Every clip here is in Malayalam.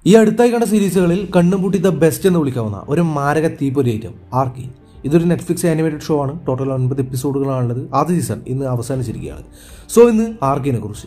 ഈ അടുത്തായി കണ്ട സീരീസുകളിൽ കണ്ണുപൂട്ടി ദ ബെസ്റ്റ് എന്ന് വിളിക്കാവുന്ന ഒരു മാരക തീപ്പൊരി ഐറ്റം ആർക്കി ഇതൊരു നെറ്റ്ഫ്ലിക്സ് ആനിമേറ്റഡ് ഷോ ആണ് ടോട്ടൽ ഒൻപത് എപ്പിസോഡുകളാണുള്ളത് ആദ്യ സീസൺ ഇന്ന് അവസാനിച്ചിരിക്കുകയാണ് സോ ഇന്ന് ആർക്കിനെ കുറിച്ച്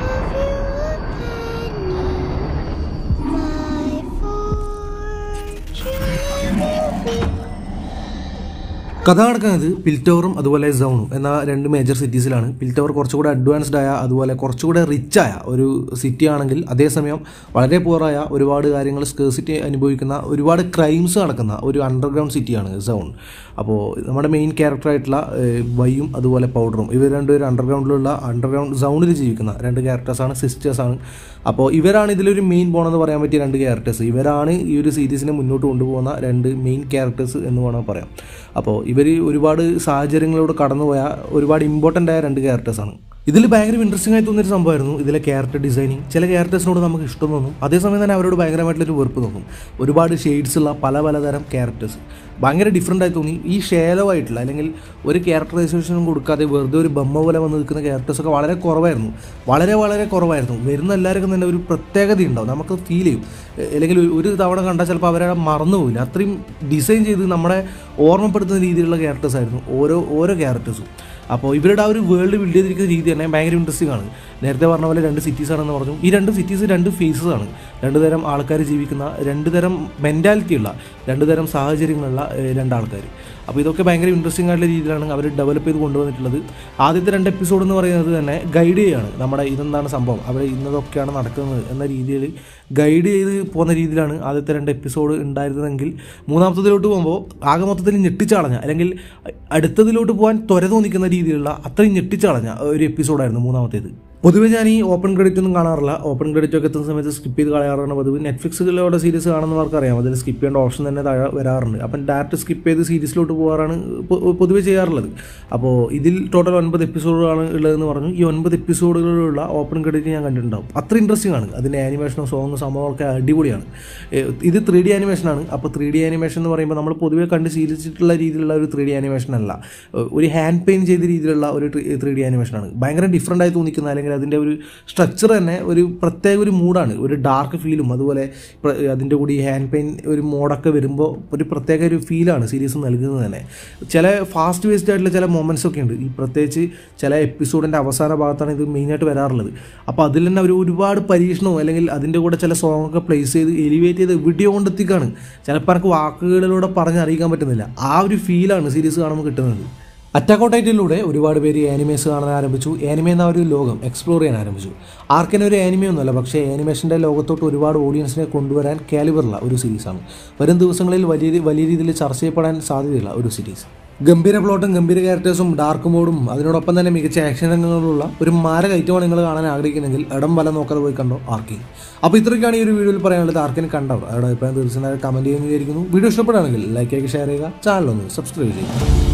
കഥ നടക്കുന്നത് പിൽറ്റവറും അതുപോലെ സൗണും എന്ന രണ്ട് മേജർ സിറ്റീസിലാണ് പിൽറ്റവർ കുറച്ചുകൂടെ അഡ്വാൻസ്ഡ് ആയ അതുപോലെ കുറച്ചുകൂടെ റിച്ച് ആയ ഒരു സിറ്റി ആണെങ്കിൽ അതേസമയം വളരെ പുവറായ ഒരുപാട് കാര്യങ്ങൾ സ്കേഴ്സിറ്റി അനുഭവിക്കുന്ന ഒരുപാട് ക്രൈംസ് നടക്കുന്ന ഒരു അണ്ടർഗ്രൗണ്ട് സിറ്റിയാണ് സൗൺ അപ്പോൾ നമ്മുടെ മെയിൻ ക്യാരക്ടറായിട്ടുള്ള വൈയും അതുപോലെ പൗഡറും ഇവർ രണ്ടുപേരും അണ്ടർഗ്രൗണ്ടിലുള്ള അണ്ടർഗ്രൗണ്ട് സൗണ്ടിൽ ജീവിക്കുന്ന രണ്ട് ക്യാരക്ടേഴ്സാണ് സിസ്റ്റേഴ്സാണ് അപ്പോൾ ഇവരാണ് ഇതിലൊരു മെയിൻ പോകണമെന്ന് പറയാൻ പറ്റിയ രണ്ട് ക്യാരക്ടേഴ്സ് ഇവരാണ് ഈ ഒരു സീരീസിനെ മുന്നോട്ട് കൊണ്ടുപോകുന്ന രണ്ട് മെയിൻ ക്യാരക്ടേഴ്സ് എന്ന് വേണം പറയാം അപ്പോൾ ഇവർ ഒരുപാട് സാഹചര്യങ്ങളിലൂടെ കടന്നുപോയ ഒരുപാട് ഇമ്പോർട്ടൻ്റ് ആയ രണ്ട് ക്യാരക്ടേഴ്സാണ് ഇതിൽ ഭയങ്കര ഇൻട്രസ്റ്റിംഗ് ആയി തോന്നിയൊരു സംഭവമായിരുന്നു ഇതിലെ ക്യാരക്ടർ ഡിസൈനിങ് ചില ക്യാരക്ടേഴ്സിനോട് നമുക്ക് ഇഷ്ടം തോന്നും അതേസമയം തന്നെ അവരോട് ഭയങ്കരമായിട്ടുള്ളൊരു വെറുപ്പ് തോന്നും ഒരുപാട് ഷെയ്ഡ്സ് ഉള്ള പല പലതരം ക്യാരക്ടേഴ്സ് ഭയങ്കര ഡിഫറെൻ്റ് ആയി തോന്നി ഈ ഷേലോ ആയിട്ടുള്ള അല്ലെങ്കിൽ ഒരു ക്യാരക്ടറൈസേഷനും കൊടുക്കാതെ വെറുതെ ഒരു ബൊമ്മ പോലെ വന്ന് നിൽക്കുന്ന ക്യാരക്ടേഴ്സൊക്കെ വളരെ കുറവായിരുന്നു വളരെ വളരെ കുറവായിരുന്നു വരുന്ന എല്ലാവർക്കും തന്നെ ഒരു പ്രത്യേകത ഉണ്ടാവും നമുക്ക് ഫീൽ ചെയ്യും അല്ലെങ്കിൽ ഒരു- ഒരു തവണ കണ്ടാൽ ചിലപ്പോൾ അവരെ മറന്നു പോവില്ല അത്രയും ഡിസൈൻ ചെയ്ത് നമ്മളെ ഓർമ്മപ്പെടുത്തുന്ന രീതിയിലുള്ള ക്യാരക്ടേഴ്സ് ആയിരുന്നു ഓരോ ഓരോ ക്യാരക്ടേഴ്സും അപ്പോൾ ഇവരുടെ ആ ഒരു വേൾഡ് ബിൽഡ് ചെയ്തിരിക്കുന്ന രീതി തന്നെ ഭയങ്കര ഇൻട്രസ്റ്റിംഗ് ആണ് നേരത്തെ പറഞ്ഞ പോലെ രണ്ട് സിറ്റീസ് ആണെന്ന് പറഞ്ഞു ഈ രണ്ട് സിറ്റീസ് രണ്ട് ഫേസസ് ആണ് രണ്ട് തരം ആൾക്കാർ ജീവിക്കുന്ന രണ്ട് തരം മെൻറ്റാലിറ്റി ഉള്ള രണ്ട് തരം സാഹചര്യങ്ങളുള്ള ഏഹ്, രണ്ട് ആൾക്കാർ അപ്പോൾ ഇതൊക്കെ ഭയങ്കര ഇൻട്രസ്റ്റിംഗ് ആയിട്ടുള്ള രീതിയിലാണ് അവർ ഡെവലപ്പ് ചെയ്ത് കൊണ്ടുവന്നിട്ടുള്ളത് ആദ്യത്തെ രണ്ട് എപ്പിസോഡ് എന്ന് പറയുന്നത് തന്നെ ഗൈഡ് ചെയ്യാണ് നമ്മുടെ ഇതെന്താണ് സംഭവം അവിടെ ഇന്നതൊക്കെയാണ് നടക്കുന്നത് എന്ന രീതിയിൽ ഗൈഡ് ചെയ്ത് പോകുന്ന രീതിയിലാണ് ആദ്യത്തെ രണ്ട് എപ്പിസോഡ് ഉണ്ടായിരുന്നതെങ്കിൽ മൂന്നാമത്തതിലോട്ട് പോകുമ്പോൾ ആകെ മൊത്തത്തിൽ ഞെട്ടിച്ചളഞ്ഞ അല്ലെങ്കിൽ അടുത്തതിലോട്ട് പോകാൻ ത്വര തോന്നിക്കുന്ന രീതിയിലുള്ള അത്രയും ഞെട്ടിച്ചളഞ്ഞ ഒരു എപ്പിസോഡായിരുന്നു മൂന്നാമത്തേത് പൊതുവെ ഞാൻ ഈ ഓപ്പൺ ക്രെഡിറ്റ് ഒന്നും കാണാറില്ല ഓപ്പൺ ക്രെഡിറ്റ് ഒക്കെ എത്തുന്ന സമയത്ത് സ്കിപ്പ് ചെയ്ത് കളയാറാണ് പതിവ് നെറ്റ്ഫ്ലിക്സിലൂടെ സീരീസ് കാണുന്നവർക്ക് അറിയാം അതിൽ സ്കിപ്പ് ചെയ്യേണ്ട ഓപ്ഷൻ തന്നെ താഴെ വരാറുണ്ട് അപ്പം ഡയറക്റ്റ് സ്കിപ്പ് ചെയ്ത് സീരീസിലോട്ട് പോകാറാണ് പൊ- പൊതുവെ ചെയ്യാറുള്ളത് അപ്പോൾ ഇതിൽ ടോട്ടൽ ഒൻപത് എപ്പിസോഡുകളാണ് ഉള്ളതെന്ന് പറഞ്ഞു ഈ ഒൻപത് എപ്പിസോഡുകളിലുള്ള ഓപ്പൺ ക്രെഡിറ്റ് ഞാൻ കണ്ടിട്ടുണ്ടാവും അത്ര ഇൻട്രസ്റ്റിംഗ് ആണ് അതിൻ്റെ ആനിമേഷനും സോങ്ങും സംഭവമൊക്കെ അടിപൊളിയാണ് ഏ, ഇത് ത്രീ ഡി ആനിമേഷനാണ് അപ്പോൾ ത്രീ ഡി ആനിമേഷൻ എന്ന് പറയുമ്പോൾ നമ്മൾ പൊതുവെ കണ്ട് ശീലിച്ചിട്ടുള്ള രീതിയിലുള്ള ഒരു ത്രീ ഡി ആനിമേഷൻ അല്ല ഏ, ഒരു ഹാൻഡ് പെയിൻ ചെയ്ത രീതിയിലുള്ള ഒരു ത്രീ ഡി ആനിമേഷനാണ് ഭയങ്കര ഡിഫറൻ്റ് ആയി തോന്നിക്കുന്ന അല്ലെങ്കിൽ അതിൻ്റെ ഒരു സ്ട്രക്ചർ തന്നെ ഒരു പ്രത്യേക ഒരു മൂഡാണ് ഒരു ഡാർക്ക് ഫീലും അതുപോലെ പ്ര- അതിൻ്റെ കൂടി ഹാൻഡ് പെയിൻ ഒരു മോഡൊക്കെ വരുമ്പോൾ ഒരു പ്രത്യേക ഒരു ഫീലാണ് സീരീസ് നൽകുന്നത് തന്നെ ചില ഫാസ്റ്റ് വേസ്ഡ് ആയിട്ടുള്ള ചില മൊമെൻറ്റ്സ് ഒക്കെ ഉണ്ട് ഈ പ്രത്യേകിച്ച് ചില എപ്പിസോഡിൻ്റെ അവസാന ഭാഗത്താണ് ഇത് മെയിനായിട്ട് വരാറുള്ളത് അപ്പോൾ അതിൽ തന്നെ ഒരു ഒരുപാട് പരീക്ഷണവും അല്ലെങ്കിൽ അതിൻ്റെ കൂടെ ചില സോങ് ഒക്കെ പ്ലേസ് ചെയ്ത് എലിവേറ്റ് ചെയ്ത് വീഡിയോ കൊണ്ടെത്തിക്കാണ് ചിലപ്പോൾ എനിക്ക് വാക്കുകളിലൂടെ പറഞ്ഞറിയിക്കാൻ പറ്റുന്നില്ല ആ ഒരു ഫീലാണ് സീരീസ് കാണുമ്പോൾ കിട്ടുന്നത് അറ്റാക്ക് ഓൺ ടൈറ്റിലൂടെ ഒരുപാട് പേര് ആനിമേസ് കാണാൻ ആരംഭിച്ചു ആനിമേ എന്ന ഒരു ലോകം എക്സ്പ്ലോർ ചെയ്യാൻ ആരംഭിച്ചു ആർക്കിനെ ഒരു ആനിമേ ഒന്നുമല്ല പക്ഷേ ആനിമേഷൻ്റെ ലോകത്തോട്ട് ഒരുപാട് ഓഡിയൻസിനെ കൊണ്ടുവരാൻ കാലിബറുള്ള ഒരു സീരീസാണ് വരും ദിവസങ്ങളിൽ വലിയ വലിയ രീതിയിൽ ചർച്ച ചെയ്യപ്പെടാൻ സാധ്യതയുള്ള ഒരു സീരീസ് ഗംഭീര പ്ലോട്ടും ഗംഭീര ക്യാരക്ടേഴ്സും ഡാർക്ക് മോഡും അതിനോടൊപ്പം തന്നെ മികച്ച ആക്ഷൻ രംഗങ്ങളുള്ള ഒരു മാരക ഐറ്റമാണ് നിങ്ങൾ കാണാൻ ആഗ്രഹിക്കുന്നെങ്കിൽ ഇടം വല നോക്കാതെ പോയി കണ്ടോ ആർക്കി അപ്പോൾ ഇത്രയൊക്കെയാണ് ഈ ഒരു വീഡിയോയിൽ പറയാനുള്ളത് ആർക്കിനെ കണ്ടവർ അവരുടെ അഭിപ്രായം തീർച്ചയായും കമൻറ്റ് ചെയ്യുന്നതായിരിക്കുന്നു വീഡിയോ ഇഷ്ടപ്പെടുകയാണെങ്കിൽ ലൈക്ക് ആക്കി ഷെയർ ചെയ്യുക ചാനൽ ഒന്ന് സബ്സ്ക്രൈബ് ചെയ്യുക